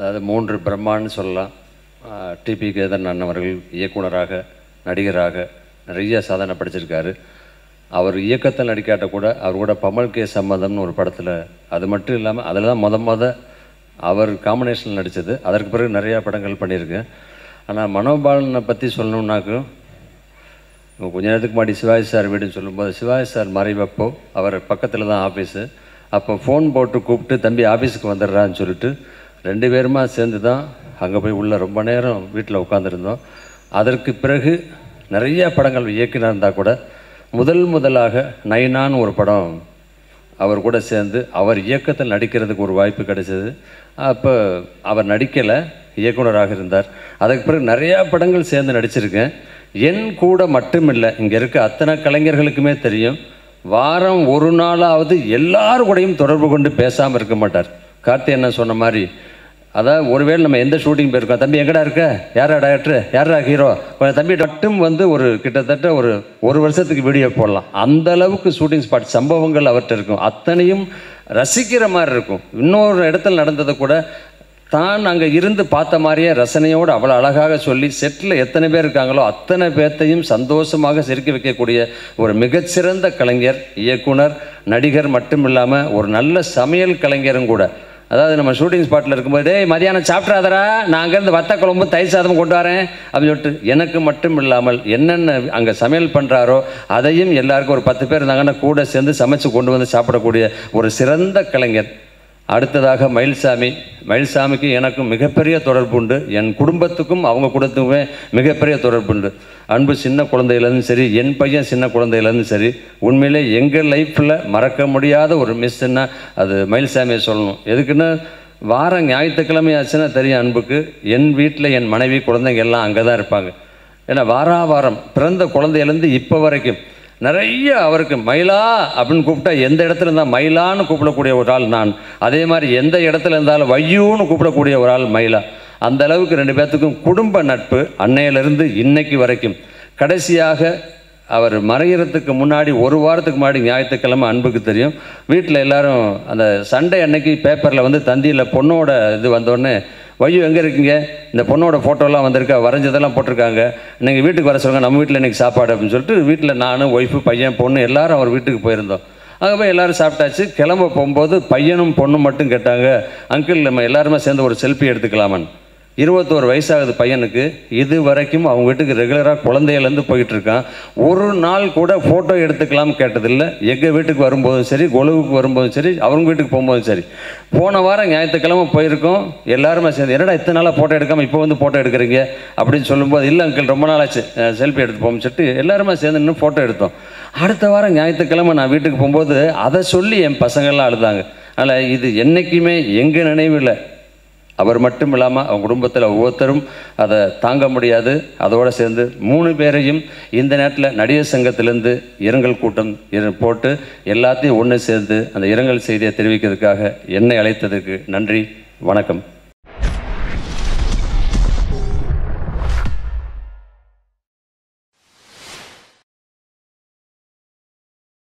அதாவது மூன்று பிரம்மான்னு சொல்லலாம் டிபி கேதன் அண்ணன் அவர்கள் இயக்குனராக நடிகராக நிறைய சாதனை படிச்சிருக்காரு அவர் இயக்கத்தில் நடிக்காட்ட கூட அவர் கூட பமல் கே சம்மதம்னு ஒரு படத்தில் அது மட்டும் இல்லாமல் அதில் தான் முத முத அவர் காம்பினேஷனில் நடித்தது அதற்கு பிறகு நிறையா படங்கள் பண்ணியிருக்கேன் ஆனால் மனோபாலனை பற்றி சொல்லணுன்னாக்கும் இப்போ கொஞ்ச நேரத்துக்கு முன்னாடி சிவாஜி சார் வீடுன்னு சொல்லும்போது சிவாஜி சார் மறைவப்போ அவர் பக்கத்தில் தான் ஆஃபீஸு அப்போ ஃபோன் போட்டு கூப்பிட்டு தம்பி ஆஃபீஸுக்கு வந்துடுறான்னு சொல்லிட்டு ரெண்டு பேருமா சேர்ந்து தான் அங்கே போய் உள்ள ரொம்ப நேரம் வீட்டில் உட்காந்துருந்தோம் அதற்கு பிறகு நிறைய படங்கள் இயக்கினா இருந்தால் கூட முதல் முதலாக நைனான்னு ஒரு படம் அவர் கூட சேர்ந்து அவர் இயக்கத்தில் நடிக்கிறதுக்கு ஒரு வாய்ப்பு கிடைச்சது அப்போ அவர் நடிக்கலை இயக்குனராக இருந்தார் அதுக்கு பிறகு நிறையா படங்கள் சேர்ந்து நடிச்சிருக்கேன் என் கூட மட்டுமில்லை இங்கே இருக்க அத்தனை கலைஞர்களுக்குமே தெரியும் வாரம் ஒரு நாளாவது எல்லார் கூடயும் தொடர்பு கொண்டு பேசாமல் இருக்க மாட்டார் கார்த்தி என்ன சொன்ன மாதிரி அதாவது ஒருவேளை நம்ம எந்த ஷூட்டிங் போயிருக்கோம் தம்பி எங்கடா இருக்க யாரா டேரக்டர் யாரா ஹீரோ கொஞ்சம் தம்பி மட்டும் வந்து ஒரு கிட்டத்தட்ட ஒரு ஒரு வருஷத்துக்கு வீடியோ போடலாம் அந்த அளவுக்கு ஷூட்டிங் ஸ்பாட் சம்பவங்கள் அவர்கிட்ட இருக்கும் அத்தனையும் ரசிக்கிற மாதிரி இருக்கும் இன்னொரு இடத்துல நடந்ததை கூட தான் அங்கே இருந்து பார்த்த மாதிரியே ரசனையோடு அவ்வளோ அழகாக சொல்லி செட்டில் எத்தனை பேர் இருக்காங்களோ அத்தனை பேர்த்தையும் சந்தோஷமாக சிரிக்க வைக்கக்கூடிய ஒரு மிகச்சிறந்த கலைஞர் இயக்குனர் நடிகர் மட்டும் இல்லாமல் ஒரு நல்ல சமையல் கலைஞரும் கூட அதாவது நம்ம ஷூட்டிங் ஸ்பாட்டில் இருக்கும்போது டேய் மதியானம் சாப்பிட்றாதரா நான் அங்கேருந்து வத்த குழம்பு தயிர் சாதம் கொண்டு வரேன் அப்படின்னு சொல்லிட்டு எனக்கு மட்டும் இல்லாமல் என்னென்ன அங்கே சமையல் பண்ணுறாரோ அதையும் எல்லாருக்கும் ஒரு பத்து பேர் இருந்தாங்கன்னா கூட சேர்ந்து சமைச்சு கொண்டு வந்து சாப்பிடக்கூடிய ஒரு சிறந்த கலைஞர் அடுத்ததாக மயில்சாமி மயில்சாமிக்கு எனக்கும் மிகப்பெரிய தொடர்பு உண்டு என் குடும்பத்துக்கும் அவங்க குடும்பத்துக்குமே மிகப்பெரிய தொடர்பு உண்டு அன்பு சின்ன குழந்தையிலேருந்து சரி என் பையன் சின்ன குழந்தையிலேருந்து சரி உண்மையிலே எங்கள் லைஃப்பில் மறக்க முடியாத ஒரு மிஸ்ஸுன்னா அது மயில்சாமியை சொல்லணும் எதுக்குன்னா வாரம் ஞாயிற்றுக்கிழமை ஆச்சுன்னா தெரியும் அன்புக்கு என் வீட்டில் என் மனைவி குழந்தைங்க எல்லாம் அங்கே தான் இருப்பாங்க ஏன்னா வாரா வாரம் பிறந்த குழந்தையிலேருந்து இப்போ வரைக்கும் நிறைய அவருக்கு மயிலா அப்படின்னு கூப்பிட்டா எந்த இடத்துல இருந்தால் மயிலான்னு கூப்பிடக்கூடிய ஒரு ஆள் நான் அதே மாதிரி எந்த இடத்துல இருந்தாலும் வையூன்னு கூப்பிடக்கூடிய ஒரு ஆள் மயிலா அந்த அளவுக்கு ரெண்டு பேர்த்துக்கும் குடும்ப நட்பு அன்னையிலிருந்து இன்னைக்கு வரைக்கும் கடைசியாக அவர் மறைகிறதுக்கு முன்னாடி ஒரு வாரத்துக்கு முன்னாடி ஞாயிற்றுக்கிழமை அன்புக்கு தெரியும் வீட்டில் எல்லாரும் அந்த சண்டே அன்னைக்கு பேப்பரில் வந்து தந்தியில் பொண்ணோட இது வந்தோடனே வையு எங்கே இருக்கீங்க இந்த பொண்ணோட ஃபோட்டோலாம் வந்திருக்கா வரைஞ்சதெல்லாம் போட்டிருக்காங்க நீங்கள் வீட்டுக்கு வர சொல்லுங்கள் நம்ம வீட்டில் இன்றைக்கி சாப்பாடு அப்படின்னு சொல்லிட்டு வீட்டில் நான் ஒய்ஃபு பையன் பொண்ணு எல்லாரும் அவர் வீட்டுக்கு போயிருந்தோம் அங்கே போய் எல்லாரும் சாப்பிட்டாச்சு கிளம்ப போகும்போது பையனும் பொண்ணும் மட்டும் கேட்டாங்க அங்கிள் நம்ம எல்லாருமே சேர்ந்து ஒரு செல்ஃபி எடுத்துக்கலாமான்னு இருபத்தோரு வயசாகுது பையனுக்கு இது வரைக்கும் அவங்க வீட்டுக்கு ரெகுலராக குழந்தையிலேருந்து போயிட்டு இருக்கான் ஒரு நாள் கூட ஃபோட்டோ எடுத்துக்கலாம் கேட்டதில்லை எங்கள் வீட்டுக்கு வரும்போதும் சரி கொலுவுக்கு வரும்போதும் சரி அவங்க வீட்டுக்கு போகும்போதும் சரி போன வாரம் ஞாயிற்றுக்கிழமை போயிருக்கோம் எல்லாருமே சேர்ந்து என்னடா இத்தனை நாளாக ஃபோட்டோ எடுக்காமல் இப்போ வந்து ஃபோட்டோ எடுக்கிறீங்க அப்படின்னு சொல்லும்போது இல்லை அங்கிள் ரொம்ப நாளாச்சு செல்ஃபி எடுத்து போகும் சொல்லிட்டு எல்லாருமே சேர்ந்து இன்னும் ஃபோட்டோ எடுத்தோம் அடுத்த வாரம் ஞாயிற்றுக்கிழமை நான் வீட்டுக்கு போகும்போது அதை சொல்லி என் பசங்கள்லாம் அழுதாங்க அதனால் இது என்றைக்குமே எங்கள் நினைவில் அவர் மட்டும் இல்லாமல் அவங்க குடும்பத்தில் ஒவ்வொருத்தரும் அதை தாங்க முடியாது அதோடு சேர்ந்து மூணு பேரையும் இந்த நேரத்தில் நடிகர் சங்கத்திலேருந்து இரங்கல் கூட்டம் இரு- போட்டு எல்லாத்தையும் ஒன்று சேர்ந்து அந்த இரங்கல் செய்தியை தெரிவிக்கிறதுக்காக என்னை அழைத்ததற்கு நன்றி வணக்கம்